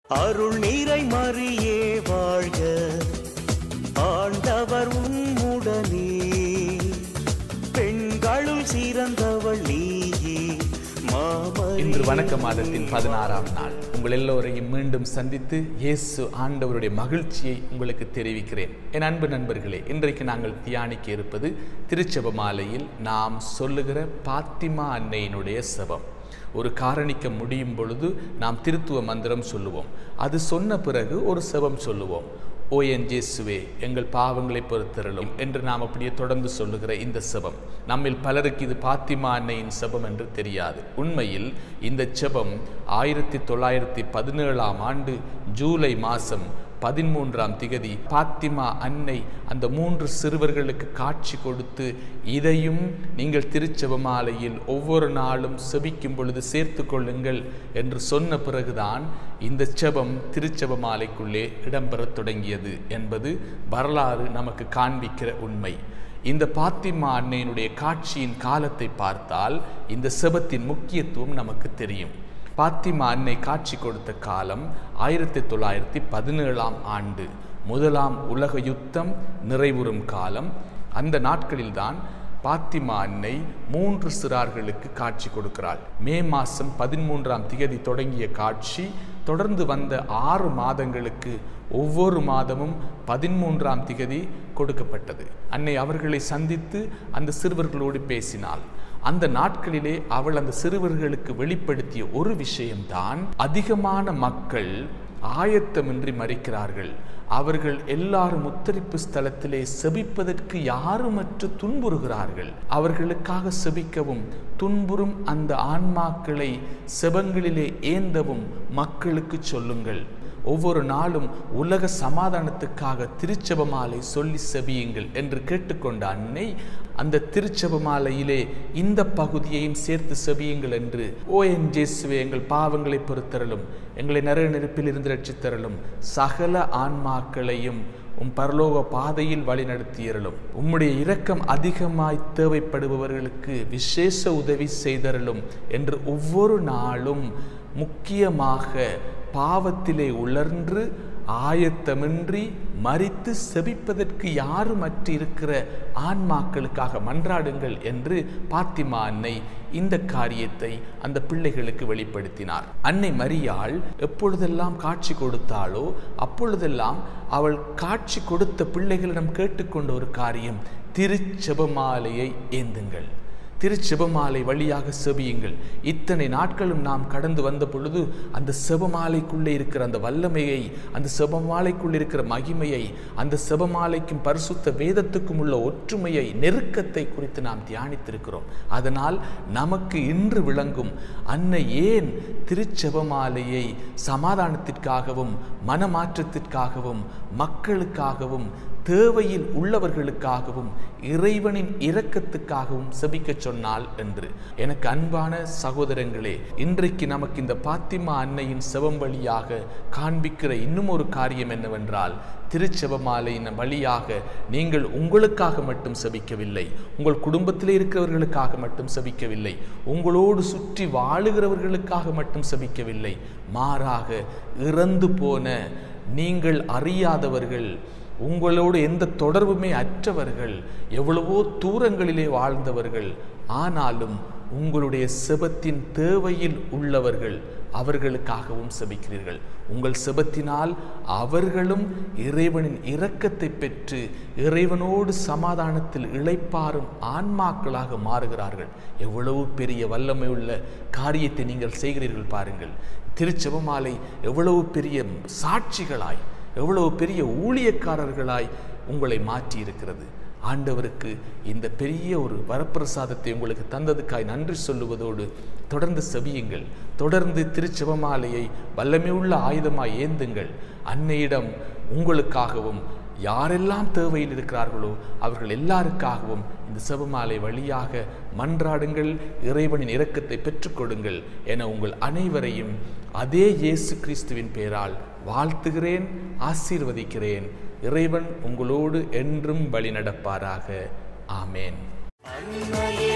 அருள் நீரை மறியே வாழ்க ஆண்டவர் உம்முடனே பெண்களுள் சிறந்தவள் நீயே மாமரி இன்று வணக்க மாதத்தின் பதினாறாம் நாள் உங்கள் எல்லோரையும் மீண்டும் சந்தித்து இயேசு ஆண்டவருடைய மகிழ்ச்சியை உங்களுக்கு தெரிவிக்கிறேன் என் அன்பு நண்பர்களே இன்றைக்கு நாங்கள் தியானிக்க இருப்பது திருச்செப மாலையில் நாம் சொல்லுகிற பாத்திமா அன்னையினுடைய செபம் ஒரு காரணிக்க முடியும் பொழுது நாம் திருத்துவ மந்திரம் சொல்லுவோம் அது சொன்ன பிறகு ஒரு செபம் சொல்லுவோம் ஓ என் ஜேசுவே எங்கள் பாவங்களை பொறுத்தருளும் என்று நாம் அப்படியே தொடர்ந்து சொல்லுகிற இந்த செபம் நம்மில் பலருக்கு இது பாத்திமா அன்னையின் செபம் என்று தெரியாது உண்மையில் இந்த செபம் ஆயிரத்தி தொள்ளாயிரத்தி பதினேழாம் ஆண்டு ஜூலை மாதம் பதிமூன்றாம் திகதி பாத்திமா அன்னை அந்த மூன்று சிறுவர்களுக்கு காட்சி கொடுத்து இதையும் நீங்கள் திருச்செபமாலையில் ஒவ்வொரு நாளும் செபிக்கும் பொழுது சேர்த்து கொள்ளுங்கள் என்று சொன்ன பிறகுதான் இந்த செபம் திருச்செபமாலைக்குள்ளே இடம்பெறத் தொடங்கியது என்பது வரலாறு நமக்கு காண்பிக்கிற உண்மை இந்த பாத்திமா அன்னையினுடைய காட்சியின் காலத்தை பார்த்தால் இந்த செபத்தின் முக்கியத்துவம் நமக்கு தெரியும் பாத்திமா அன்னை காட்சி கொடுத்த காலம் ஆயிரத்தி தொள்ளாயிரத்தி பதினேழாம் ஆண்டு முதலாம் உலக யுத்தம் நிறைவுறும் காலம் அந்த நாட்களில்தான் பாத்திமா அன்னை மூன்று சிறார்களுக்கு காட்சி கொடுக்கிறாள் மே மாதம் பதிமூன்றாம் திகதி தொடங்கிய காட்சி தொடர்ந்து வந்த ஆறு மாதங்களுக்கு ஒவ்வொரு மாதமும் பதிமூன்றாம் திகதி கொடுக்கப்பட்டது அன்னை அவர்களை சந்தித்து அந்த சிறுவர்களோடு பேசினாள் அந்த நாட்களிலே அவள் அந்த சிறுவர்களுக்கு வெளிப்படுத்திய ஒரு விஷயம்தான் அதிகமான மக்கள் ஆயத்தமின்றி மறிக்கிறார்கள் அவர்கள் எல்லாரும் உத்தரிப்பு ஸ்தலத்திலே செபிப்பதற்கு யாருமற்று துன்புறுகிறார்கள் அவர்களுக்காக செபிக்கவும் துன்புறும் அந்த ஆன்மாக்களை செபங்களிலே ஏந்தவும் மக்களுக்கு சொல்லுங்கள் ஒவ்வொரு நாளும் உலக சமாதானத்துக்காக திருச்செபமாலை சொல்லி செபியுங்கள் என்று கேட்டுக்கொண்ட அன்னை அந்த திருச்செபமாலையிலே இந்த பகுதியையும் சேர்த்து செபியுங்கள் என்று ஓ என் ஜேசுவே எங்கள் பாவங்களை பொறுத்தரலும் எங்களை நரக நெருப்பில் இருந்து ரட்சித்தரலும் சகல ஆன்மாக்களையும் உம் பரலோக பாதையில் வழிநடத்தியறலும் உம்முடைய இரக்கம் அதிகமாய் தேவைப்படுபவர்களுக்கு விசேஷ உதவி செய்தரலும் என்று ஒவ்வொரு நாளும் முக்கியமாக பாவத்திலே உலர்ந்து ஆயத்தமின்றி மறித்து செபிப்பதற்கு யாருமற்று இருக்கிற ஆன்மாக்களுக்காக மன்றாடுங்கள் என்று பாத்திமா அன்னை இந்த காரியத்தை அந்த பிள்ளைகளுக்கு வெளிப்படுத்தினார் அன்னை மரியாள் எப்பொழுதெல்லாம் காட்சி கொடுத்தாளோ அப்பொழுதெல்லாம் அவள் காட்சி கொடுத்த பிள்ளைகளிடம் கேட்டுக்கொண்ட ஒரு காரியம் திருச்செபமாலையை ஏந்துங்கள் திருச்செபமாலை வழியாக செபியுங்கள் இத்தனை நாட்களும் நாம் கடந்து வந்த பொழுது அந்த செபமாலைக்குள்ளே இருக்கிற அந்த வல்லமையை அந்த செபமாலைக்குள்ளே இருக்கிற மகிமையை அந்த செபமாலைக்கும் பரிசுத்த வேதத்துக்கும் உள்ள ஒற்றுமையை நெருக்கத்தை குறித்து நாம் தியானித்திருக்கிறோம் அதனால் நமக்கு இன்று விளங்கும் அன்னை ஏன் திருச்செபமாலையை சமாதானத்திற்காகவும் மனமாற்றத்திற்காகவும் மக்களுக்காகவும் தேவையில் உள்ளவர்களுக்காகவும் இறைவனின் இரக்கத்துக்காகவும் செபிக்க சொன்னாள் என்று எனக்கு அன்பான சகோதரங்களே இன்றைக்கு நமக்கு இந்த பாத்திமா அன்னையின் செவம் வழியாக காண்பிக்கிற இன்னும் ஒரு காரியம் என்னவென்றால் திருச்செபமாலையின் வழியாக நீங்கள் உங்களுக்காக மட்டும் செபிக்கவில்லை உங்கள் குடும்பத்திலே இருக்கிறவர்களுக்காக மட்டும் செபிக்கவில்லை உங்களோடு சுற்றி வாழுகிறவர்களுக்காக மட்டும் செபிக்கவில்லை மாறாக இறந்து போன நீங்கள் அறியாதவர்கள் உங்களோடு எந்த தொடர்புமே அற்றவர்கள் எவ்வளவோ தூரங்களிலே வாழ்ந்தவர்கள் ஆனாலும் உங்களுடைய செபத்தின் தேவையில் உள்ளவர்கள் அவர்களுக்காகவும் செபிக்கிறீர்கள் உங்கள் செபத்தினால் அவர்களும் இறைவனின் இரக்கத்தை பெற்று இறைவனோடு சமாதானத்தில் இளைப்பாறும் ஆன்மாக்களாக மாறுகிறார்கள் எவ்வளவு பெரிய வல்லமை உள்ள காரியத்தை நீங்கள் செய்கிறீர்கள் பாருங்கள் திருச்செபமாலை எவ்வளவு பெரிய சாட்சிகளாய் எவ்வளவு பெரிய ஊழியக்காரர்களாய் உங்களை மாற்றி இருக்கிறது ஆண்டவருக்கு இந்த பெரிய ஒரு வரப்பிரசாதத்தை உங்களுக்கு தந்ததுக்காய் நன்றி சொல்லுவதோடு தொடர்ந்து செபியுங்கள் தொடர்ந்து திருச்செபமாலையை வல்லமையுள்ள ஆயுதமாய் ஏந்துங்கள் அன்னையிடம் உங்களுக்காகவும் யாரெல்லாம் தேவையில் இருக்கிறார்களோ அவர்கள் எல்லாருக்காகவும் இந்த செபமாலை வழியாக மன்றாடுங்கள் இறைவனின் இரக்கத்தை பெற்றுக்கொடுங்கள் என உங்கள் அனைவரையும் அதே இயேசு கிறிஸ்துவின் பெயரால் வாழ்த்துகிறேன் ஆசீர்வதிக்கிறேன் இறைவன் உங்களோடு என்றும் வழி நடப்பாராக ஆமேன் அன்னையே